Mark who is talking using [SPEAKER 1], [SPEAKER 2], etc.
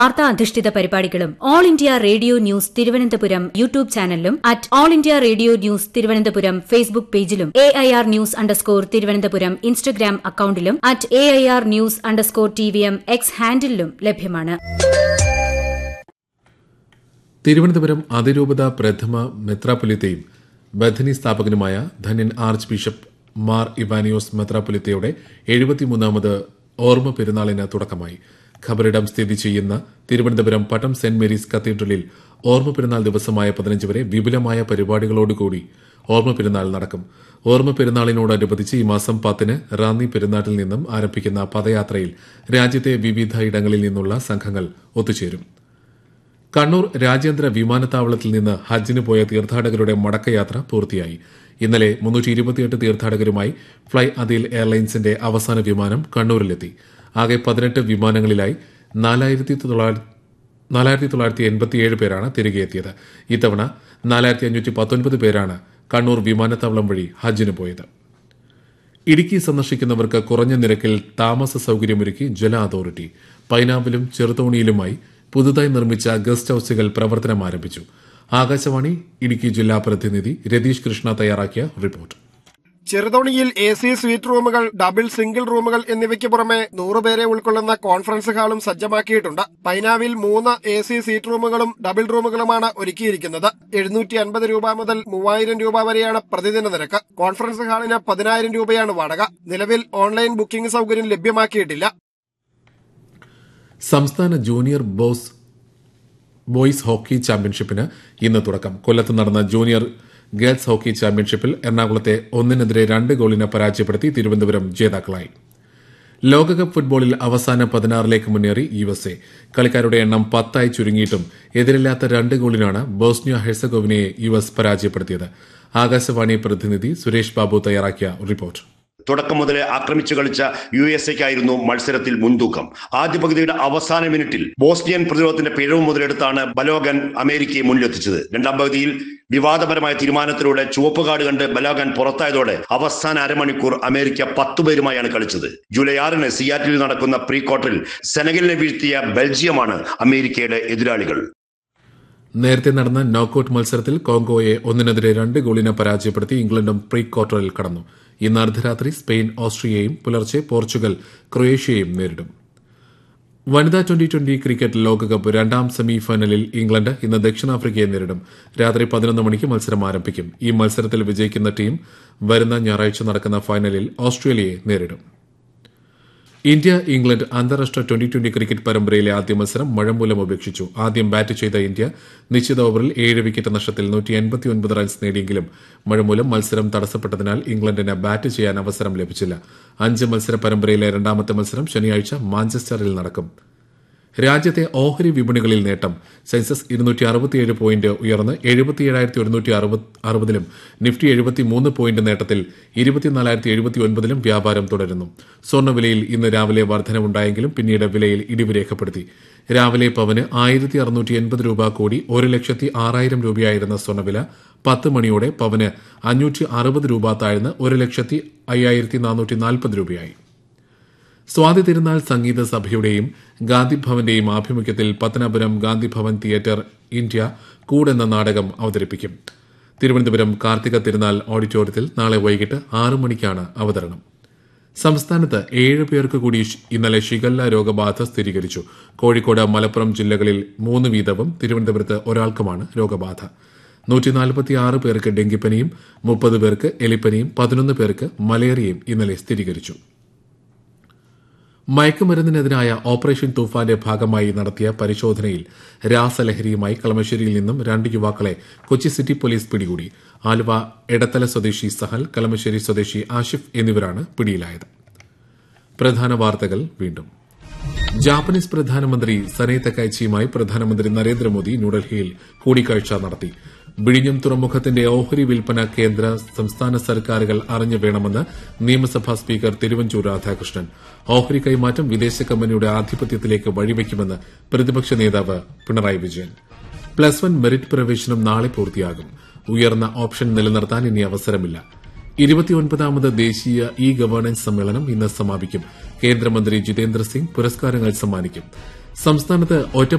[SPEAKER 1] വാർത്താ അധിഷ്ഠിത പരിപാടികളും all India radio news Thiruvananthapuram YouTube ചാനലിലും at all India radio news Thiruvananthapuram Facebook പേജിലും A I R news underscore Thiruvananthapuram Instagram അക്കൌണ്ടിലും at A I R news underscore T V M X ഹാൻഡിലും ലഭ്യമാണ്
[SPEAKER 2] തിരുവനന്തപുരം അതിരൂപത പ്രഥമ മെത്രാപൊലിത്തയും ബഥനി സ്ഥാപകനുമായ ധന്യൻ ആർച്ച് ബിഷപ്പ് മാർ ഇവാനിയോസ് മെത്രാപൊലിത്തയുടെ എഴുപത്തിമൂന്നാമത് ഓർമ്മ പെരുന്നാളിന് തുടക്കമായി ഖബറിടം സ്ഥിതി ചെയ്യുന്ന തിരുവനന്തപുരം പട്ടം സെന്റ് മേരീസ് കത്തീഡ്രലിൽ ഓർമ്മ പെരുന്നാൾ ദിവസമായ പതിനഞ്ച് വരെ വിപുലമായ പരിപാടികളോടുകൂടി ഓർമ്മ പെരുന്നാൾ നടക്കും ഓർമ്മ പെരുന്നാളിനോടനുബന്ധിച്ച് ഈ മാസം പത്തിന് റാന്നി പെരുന്നാട്ടിൽ നിന്നും ആരംഭിക്കുന്ന പദയാത്രയിൽ രാജ്യത്തെ വിവിധ ഇടങ്ങളിൽ നിന്നുള്ള സംഘങ്ങൾ ഒത്തുചേരും കണ്ണൂർ രാജ്യാന്തര വിമാനത്താവളത്തിൽ നിന്ന് ഹജ്ജിന് പോയ തീർത്ഥാടകരുടെ മടക്കയാത്ര പൂർത്തിയായി ഇന്നലെ മുന്നൂറ്റി ഇരുപത്തിയെട്ട് തീർത്ഥാടകരുമായി ഫ്ളൈ അദിൽ എയർലൈൻസിന്റെ അവസാന വിമാനം കണ്ണൂരിലെത്തി ആകെ പതിനെട്ട് വിമാനങ്ങളിലായി നാലായിരത്തി നാലായിരത്തി തൊള്ളായിരത്തി എൺപത്തിയേഴ് പേരാണ് തിരികെ എത്തിയത് ഇത്തവണ നാലായിരത്തി അഞ്ഞൂറ്റി പത്തൊൻപത് പേരാണ് കണ്ണൂർ വിമാനത്താവളം വഴി ഹജ്ജിന് പോയത് ഇടുക്കി സന്ദർശിക്കുന്നവർക്ക് കുറഞ്ഞ നിരക്കിൽ താമസ സൌകര്യമൊരുക്കി ജല അതോറിറ്റി പൈനാവിലും ചെറുതോണിയിലുമായി പുതുതായി നിർമ്മിച്ച ഗസ്റ്റ് ഹൌസുകൾ പ്രവർത്തനം ആരംഭിച്ചു ആകാശവാണി ഇടുക്കി ജില്ലാ പ്രതിനിധി രതീഷ് കൃഷ്ണ തയ്യാറാക്കിയ റിപ്പോർട്ട്
[SPEAKER 3] ചെറുതോണിയിൽ A C suite rooms double single rooms എന്നിവയ്ക്ക് പുറമെ നൂറുപേരെ ഉൾക്കൊള്ളുന്ന കോൺഫറൻസ് ഹാളും സജ്ജമാക്കിയിട്ടുണ്ട് പൈനാവിൽ മൂന്ന് എ സി സീറ്റ് റൂമുകളും ഡബിൾ റൂമുകളുമാണ് ഒരുക്കിയിരിക്കുന്നത് എഴുന്നൂറ്റി അൻപത് രൂപ മുതൽ മൂവായിരം രൂപ വരെയാണ് പ്രതിദിന നിരക്ക് കോൺഫറൻസ് ഹാളിന് പതിനായിരം രൂപയാണ് വാടക നിലവിൽ ഓൺലൈൻ ബുക്കിംഗ് സൌകര്യം ലഭ്യമാക്കിയിട്ടില്ല
[SPEAKER 2] സംസ്ഥാന ജൂനിയർ ബോസ് ബോയ്സ് ഹോക്കി ചാമ്പ്യൻഷിപ്പിന് ഇന്ന് തുടക്കം കൊല്ലത്ത് നടന്ന ജൂനിയർ ഗേൾസ് ഹോക്കി ചാമ്പ്യൻഷിപ്പിൽ എറണാകുളത്തെ ഒന്നിനെതിരെ രണ്ട് ഗോളിന് പരാജയപ്പെടുത്തി തിരുവനന്തപുരം ജേതാക്കളായി ലോകകപ്പ് ഫുട്ബോളിൽ അവസാന പതിനാറിലേക്ക് മുന്നേറി യു എസ് എ കളിക്കാരുടെ എണ്ണം പത്തായി ചുരുങ്ങിയിട്ടും എതിരില്ലാത്ത രണ്ട് ഗോളിനാണ് ബോസ്നിയ ഹെർസഗോവിനയെ യു എസ് പരാജയപ്പെടുത്തിയത് ആകാശവാണി പ്രതിനിധി സുരേഷ് ബാബു തയ്യാറാക്കിയ റിപ്പോർട്ട്
[SPEAKER 4] തുടക്കം മുതലേ ആക്രമിച്ചു കളിച്ച യു എസ് എക്കായിരുന്നു മത്സരത്തിൽ മുൻതൂക്കം ആദ്യ പകുതിയുടെ അവസാന മിനിറ്റിൽ ബോസ്നിയൻ പ്രതിരോധത്തിന്റെ പിഴവ് മുതലെടുത്താണ് ബലോഗൻ അമേരിക്കയെ മുന്നിലെത്തിച്ചത് രണ്ടാം പകുതിയിൽ വിവാദപരമായ തീരുമാനത്തിലൂടെ ചുവപ്പ് കാർഡ് കണ്ട് ബലോഗൻ പുറത്തായതോടെ അവസാന അരമണിക്കൂർ അമേരിക്ക പത്തുപേരുമായാണ് കളിച്ചത് ജൂലൈ ആറിന് സിയാറ്റിൽ നടക്കുന്ന പ്രീ ക്വാർട്ടറിൽ സെനഗലിനെ വീഴ്ത്തിയ ബെൽജിയമാണ് അമേരിക്കയുടെ എതിരാളികൾ
[SPEAKER 2] നേരത്തെ നടന്ന നോക്കൌട്ട് മത്സരത്തിൽ കോങ്കോയെ ഒന്നിനെതിരെ രണ്ട് ഗോളിന് പരാജയപ്പെടുത്തി ഇംഗ്ലണ്ടും പ്രീ ക്വാർട്ടറിൽ കടന്നു ഇന്ന് അർദ്ധരാത്രി സ്പെയിൻ ഓസ്ട്രിയയും പുലർച്ചെ പോർച്ചുഗൽ ക്രൊയേഷ്യയും നേരിടും വനിതാ ട്വന്റി ട്വന്റി ക്രിക്കറ്റ് ലോകകപ്പ് രണ്ടാം സെമി ഫൈനലിൽ ഇംഗ്ലണ്ട് ഇന്ന് ദക്ഷിണാഫ്രിക്കയെ നേരിടും രാത്രി പതിനൊന്ന് മണിക്ക് മത്സരം ആരംഭിക്കും ഈ മത്സരത്തിൽ വിജയിക്കുന്ന ടീം വരുന്ന ഞായറാഴ്ച നടക്കുന്ന ഫൈനലിൽ ഓസ്ട്രേലിയയെ നേരിടും ഇന്ത്യ ഇംഗ്ലണ്ട് അന്താരാഷ്ട്ര ട്വന്റി ട്വന്റി ക്രിക്കറ്റ് പരമ്പരയിലെ ആദ്യ മത്സരം മഴ മൂലം ഉപേക്ഷിച്ചു ആദ്യം ബാറ്റ് ചെയ്ത ഇന്ത്യ നിശ്ചിത ഓവറിൽ ഏഴ് വിക്കറ്റ് നഷ്ടത്തിൽ നൂറ്റി എൺപത്തിയൊൻപത് റൺസ് നേടിയെങ്കിലും മഴ മൂലം മത്സരം തടസ്സപ്പെട്ടതിനാൽ ഇംഗ്ലണ്ടിന് ബാറ്റ് ചെയ്യാൻ അവസരം ലഭിച്ചില്ല അഞ്ച് മത്സര പരമ്പരയിലെ രണ്ടാമത്തെ മത്സരം ശനിയാഴ്ച മാഞ്ചസ്റ്ററിൽ നടക്കും രാജ്യത്തെ ഓഹരി വിപണികളിൽ നേട്ടം സെൻസസ് ഇരുന്നൂറ്റി അറുപത്തിയേഴ് പോയിന്റ് ഉയർന്ന് എഴുപത്തിയേഴായിരത്തി ഒരുന്നൂറ്റി അറുപതിലും നിഫ്റ്റി എഴുപത്തിമൂന്ന് പോയിന്റ് നേട്ടത്തിൽ ഇരുപത്തിനാലായിരത്തി എഴുപത്തി ഒൻപതിലും വ്യാപാരം തുടരുന്നു സ്വർണ്ണവിലയിൽ ഇന്ന് രാവിലെ വർധനവുണ്ടായെങ്കിലും പിന്നീട് വിലയിൽ ഇടിവ് രേഖപ്പെടുത്തി രാവിലെ പവന് ആയിരത്തി അറുന്നൂറ്റി എൺപത് രൂപ കൂടി ഒരു ലക്ഷത്തി ആറായിരം രൂപയായിരുന്ന സ്വർണ്ണവില പത്ത് മണിയോടെ പവന് അഞ്ഞൂറ്റി അറുപത് രൂപ താഴ്ന്ന് ഒരു ലക്ഷത്തി അയ്യായിരത്തി നാനൂറ്റി നാൽപ്പത് രൂപയായി സ്വാതി തിരുനാൾ സംഗീത സഭയുടെയും ഗാന്ധിഭവന്റെയും ആഭിമുഖ്യത്തിൽ പത്തനാപുരം ഗാന്ധിഭവൻ തിയേറ്റർ ഇന്ത്യ കൂടെന്ന നാടകം അവതരിപ്പിക്കും തിരുവനന്തപുരം കാർത്തിക തിരുനാൾ ഓഡിറ്റോറിയത്തിൽ നാളെ വൈകിട്ട് ആറു മണിക്കാണ് അവതരണം സംസ്ഥാനത്ത് ഏഴ് പേർക്ക് കൂടി ഇന്നലെ ഷിഗല്ല രോഗബാധ സ്ഥിരീകരിച്ചു കോഴിക്കോട് മലപ്പുറം ജില്ലകളിൽ മൂന്ന് വീതവും തിരുവനന്തപുരത്ത് ഒരാൾക്കുമാണ് രോഗബാധ നൂറ്റിനാൽപ്പത്തിയാറ് പേർക്ക് ഡെങ്കിപ്പനിയും മുപ്പത് പേർക്ക് എലിപ്പനിയും പതിനൊന്ന് പേർക്ക് മലേറിയയും ഇന്നലെ സ്ഥിരീകരിച്ചു മയക്കുമരുന്നിനെതിരായ ഓപ്പറേഷൻ തൂഫാന്റെ ഭാഗമായി നടത്തിയ പരിശോധനയിൽ രാസലഹരിയുമായി കളമശ്ശേരിയിൽ നിന്നും രണ്ട് യുവാക്കളെ കൊച്ചി സിറ്റി പോലീസ് പിടികൂടി ആലുവ എടത്തല സ്വദേശി സഹൽ കളമശ്ശേരി സ്വദേശി ആഷിഫ് എന്നിവരാണ് പിടിയിലായത് പ്രധാന വാർത്തകൾ വീണ്ടും ജാപ്പനീസ് പ്രധാനമന്ത്രി സനേ തക്കായ്ച്ചിയുമായി പ്രധാനമന്ത്രി നരേന്ദ്രമോദി ന്യൂഡൽഹിയിൽ കൂടിക്കാഴ്ച നടത്തി വിഴിഞ്ഞം തുറമുഖത്തിന്റെ ഓഹരി വിൽപ്പന കേന്ദ്ര സംസ്ഥാന സർക്കാരുകൾ അറിഞ്ഞു വേണമെന്ന് നിയമസഭാ സ്പീക്കർ തിരുവഞ്ചൂർ രാധാകൃഷ്ണൻ ഓഹരി കൈമാറ്റം വിദേശ കമ്പനിയുടെ ആധിപത്യത്തിലേക്ക് വഴിവെക്കുമെന്ന് പ്രതിപക്ഷ നേതാവ് Pinarayi Vijayan plus one merit പ്രവേശനം നാളെ പൂർത്തിയാകും ഉയർന്ന ഓപ്ഷൻ നിലനിർത്താൻ ഇനി അവസരമില്ല ഇരുപത്തിയൊൻപതാമത് ദേശീയ ഇ ഗവേണൻസ് സമ്മേളനം ഇന്ന് സമാപിക്കും കേന്ദ്രമന്ത്രി ജിതേന്ദ്ര സിംഗ് പുരസ്കാരങ്ങൾ സമ്മാനിക്കും സംസ്ഥാനത്ത് ഒറ്റ